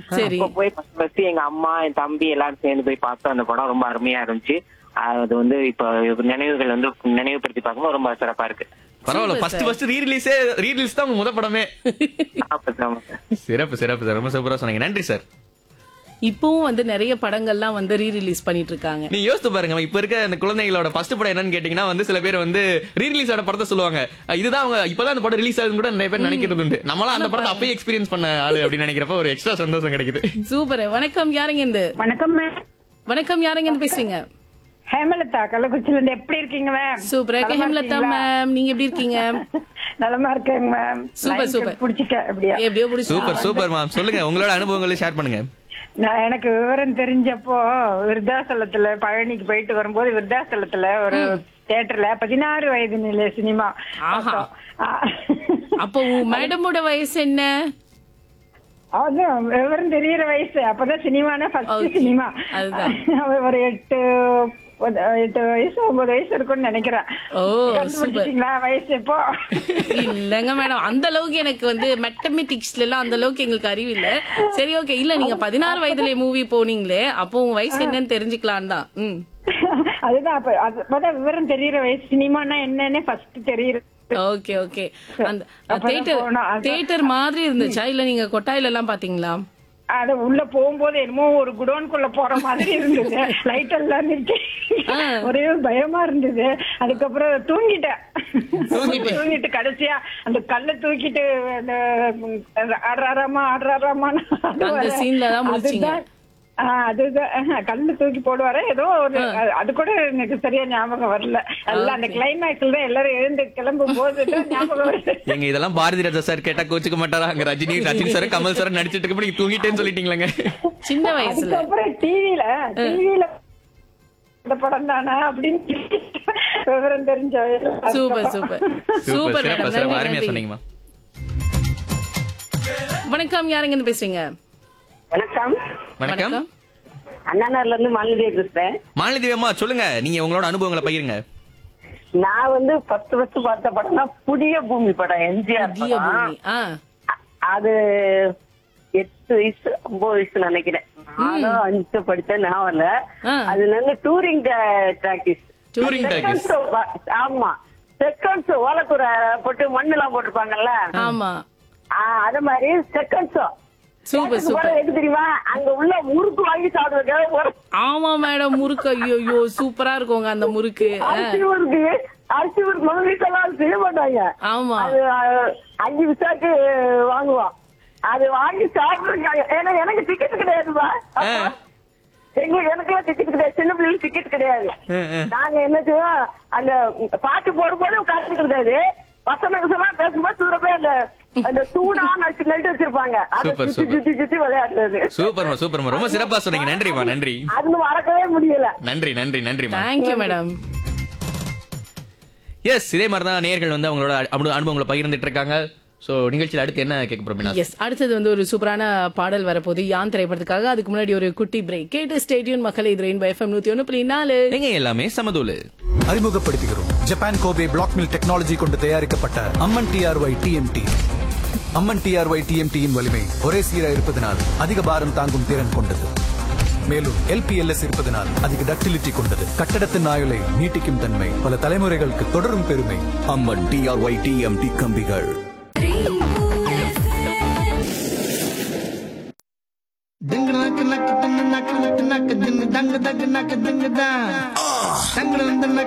சரி அப்ப போய் ஃபர்ஸ்ட் ஃபர்ஸ்ட் எங்க அம்மா என் தம்பி எல்லாரும் சேர்ந்து போய் பார்த்தோம் அந்த படம் ரொம்ப அருமையா இருந்துச்சு அது வந்து இப்ப நினைவுகள் வந்து நினைவுபடுத்தி பார்க்கும்போது ரொம்ப சிறப்பா இருக்கு பரவாயில்ல Super, first sir. First re ரிலீஸே ரீ ரிலீஸ் தான் உங்க முத படமே ஆமா சார், ஆமா சார். சிறப்பு சிறப்பு சார் ரொம்ப சூப்பரா சொன்னீங்க நன்றி சார் இப்பவும் வந்து நிறைய படங்கள்லாம் வந்து ரீ ரிலீஸ் பண்ணிட்டு இருக்காங்க நீ யோசித்து பாருங்க இப்ப இருக்க அந்த குழந்தைகளோட ஃபர்ஸ்ட் படம் என்னன்னு கேட்டீங்கன்னா வந்து சில பேர் வந்து ரீ ரிலீஸ் ஆன படத்தை சொல்லுவாங்க அஹ் இதுதான் அவங்க இப்பதான் அந்த படம் ரிலீஸ் ஆகுதுன்னு கூட நிறைய பேர் நினைக்கிறது உண்டு நம்மளாம் அந்த படத்தை அப்பயே எக்ஸ்பீரியன்ஸ் பண்ண ஆளு அப்படின்னு நினைக்கிறப்ப ஒரு எக்ஸ்ட்ரா சந்தோஷம் கிடைக்குது சூப்பர் வணக்கம் யாருங்க இருந்து வணக்கம் மேம் வணக்கம் யாருங்க இருந்து பேசுறீங்க ஹேமலதா கள்ளக்குறிச்சில இருந்து எப்படி இருக்கீங்க மேம் சூப்பரா இருக்கு நலமா ஹேம்லதா இருக்கீங்களா? மேம் நீங்க எப்படி இருக்கீங்க நலமா இருக்கேங்க மேம் Super, Line super. புடிச்சிட்டேன் அப்படியா எப்படியோ பிடிச்சி சூப்பர் சூப்பர் மேம் சொல்லுங்க உங்களோட அனுபவங்களை ஷேர் பண்ணுங்க நான் எனக்கு விவரம் தெரிஞ்சப்போ விருத்தாசலத்துல பழனிக்கு போயிட்டு வரும்போது விருத்தாசலத்துல ஒரு தியேட்டர்ல பதினாறு வயது நிலை சினிமா ஆஹா. பார்த்தோம். ஆ. அப்போ உன் மேடமோட வயசு என்ன அதான் விவரம் தெரியற வயசு அப்பதான் சினிமானா ஃபர்ஸ்ட் Okay. சினிமா அதுதான். ஒரு எட்டு ஒரு எட்டு வயசு ஒன்பது வயசு இருக்கும்னு நினைக்கிறேன் ஓ சூப்பர் கண்டுபிடிச்சிட்டீங்களா வயசு இப்போ இல்லங்க மேடம் அந்த அளவுக்கு எனக்கு வந்து மெத்தமெட்டிக்ஸ்ல எல்லாம் அந்த அளவுக்கு எங்களுக்கு அறிவு இல்ல சரி ஓகே இல்ல நீங்க பதினாறு வயதுல மூவி போனீங்களே அப்போ உங்க வயசு என்னன்னு தெரிஞ்சுக்கலாம் தான் ம் அதுதான் அப்ப அது அப்பதான் விவரம் தெரியற வயசு சினிமானா என்னன்னு ஃபர்ஸ்ட் தெரியுது ஓகே ஓகே அந்த அப்பதான் தியேட்டர் போனோம். அதான். தியேட்டர் மாதிரி இருந்துச்சா இல்ல நீங்க கொட்டாயில எல்லாம் பாத்தீங்களா அது உள்ள போகும்போது என்னமோ ஒரு குடோன்குள்ள போற மாதிரி இருந்தது லைட் எல்லாம் நிறுத்தி ஆ. ஒரே பயமா இருந்தது அதுக்கப்புறம் தூங்கிட்டேன் தூங்கிட்டு. தூங்கிட்டு கடைசியா அந்த கல்ல தூக்கிட்டு அந்த ஆடுறாராமா ஆடுறாராமா அந்த scene ல தான் முழிச்சீங்க. அதுதான் ஆஹா, கல்லு தூக்கி போடுவாரு ஏதோ ஒரு அது கூட எனக்கு சரியா ஞாபகம் வரல எல்லாம் அந்த கிளைமேக்ஸ்ல தான் எல்லாரும் எழுந்து கிளம்பும் போது தான் ஞாபகம் வருது எங்க இதெல்லாம் பாரதி ராஜா சார் கேட்டா கோச்சுக்க மாட்டாரா அங்க ரஜினி ரஜினி சார் கமல் சார் நடிச்சிட்டு இருக்க நீங்க தூங்கிட்டேன்னு சொல்லிட்டீங்களங்க சின்ன வயசுல அதுக்கப்புறம் டிவில டிவில இந்த படம் தானா அப்படின்னு விவரம் தெரிஞ்ச சூப்பர் சூப்பர் சூப்பர் சூப்பர் சிறப்பா மேடம் சிறப்பா நன்றி, அருமையா நன்றி. சொன்னீங்கம்மா வணக்கம் யாருங்க இருந்து பேசுறீங்க வணக்கம் வணக்கம் அண்ணாநகர்ல இருந்து மாலதி பேசுறேன் மாலினி தேவம்மா சொல்லுங்க நீங்க உங்களோட அனுபவங்களை பகிருங்க நான் வந்து ஃபர்ஸ்ட் ஃபர்ஸ்ட் பார்த்த படம்னா புதிய பூமி படம் எம்ஜிஆர் புதிய படம் பூமி ஆ அது எட்டு வயசு ஒன்பது வயசு நினைக்கிறேன் நானும் அஞ்சு படிச்சேன் ஞாபகம் இல்ல ஆ. அதுல இருந்து டூரிங் டாக்கிஸ் Touring talkies. ஆமா செகண்ட் ஷோ ஓலக்கூரை போட்டு மண்ணெல்லாம் போட்டிருப்பாங்கல்ல ஆமா ஆ, அது மாதிரி செகண்ட் ஷோ சூப்பர் சூப்பர் எது தெரியுமா அங்க உள்ள முறுக்கு வாங்கி சாப்பிடுறதுக்காக ஒரு ஆமா மேடம் முறுக்கு ஐயோ சூப்பரா இருக்குங்க அந்த முறுக்கு ஆ, அரிசி முறுக்கு அரிசி முறுக்கு நம்ம வீட்டெல்லாம் அது செய்ய மாட்டாங்க ஆமா அது அஹ், அஞ்சு விசாக்கு வாங்குவோம் அது வாங்கி சாப்பிடுறாங்க ஏன்னா எனக்கு டிக்கெட் கிடையாதுப்பா அப்ப எங்க எனக்கு டிக்கெட் கிடையாது சின்ன பிள்ளைங்களுக்கு டிக்கெட் கிடையாது நாங்க என்ன செய்வோம் அந்த பாட்டு போடும்போது காசு கிடையாது வசன விசமா பேசும்போது தூர போய் அந்த அந்த தூணா நட்டு நட்டு வச்சிருப்பாங்க அதை Super, சுத்தி super. சுத்தி சுத்தி விளையாடுறது சூப்பர்மா சூப்பர்மா ரொம்ப சிறப்பா சொன்னீங்க நன்றிமா நன்றி அது மறக்கவே முடியல நன்றி நன்றி நன்றிமா தேங்க்யூ மேடம் எஸ் இதே மாதிரி தான் நேர்கள் வந்து அவங்களோட அனு- அனுபவங்களை பகிர்ந்துட்டு இருக்காங்க சோ நிகழ்ச்சியில் அடுத்து என்ன கேட்க போறோம் அப்படின்னா எஸ் அடுத்தது வந்து ஒரு சூப்பரான பாடல் வரப்போகுது யான் திரைப்படத்துக்காக அதுக்கு முன்னாடி ஒரு குட்டி பிரேக் கேட்டு ஸ்டேடியம் மக்கள் இது ரெயின் எஃப்எம் நூத்தி ஒண்ணு புள்ளி நாலு நீங்க எல்லாமே சமதூலு அறிமுகப்படுத்துகிறோம் Japan Kobe black mill technology கொண்டு தயாரிக்கப்பட்ட Amman TRY TMT Amman TRY டிஎம்டியின் வலிமை ஒரே சீராக இருப்பதனால் அதிக பாரம் தாங்கும் திறன் கொண்டது மேலும் எல்பிஎல்எஸ் இருப்பதனால் அதிக டக்டிலிட்டி கொண்டது கட்டடத்தின் ஆயுளை நீட்டிக்கும் தன்மை பல தலைமுறைகளுக்கு தொடரும் பெருமை அம்மன் டிஆர்ஒய் டிஎம்டி கம்பிகள் Ding nak nak ding nak nak nak ding dang dang nak ding da. Dang dang nak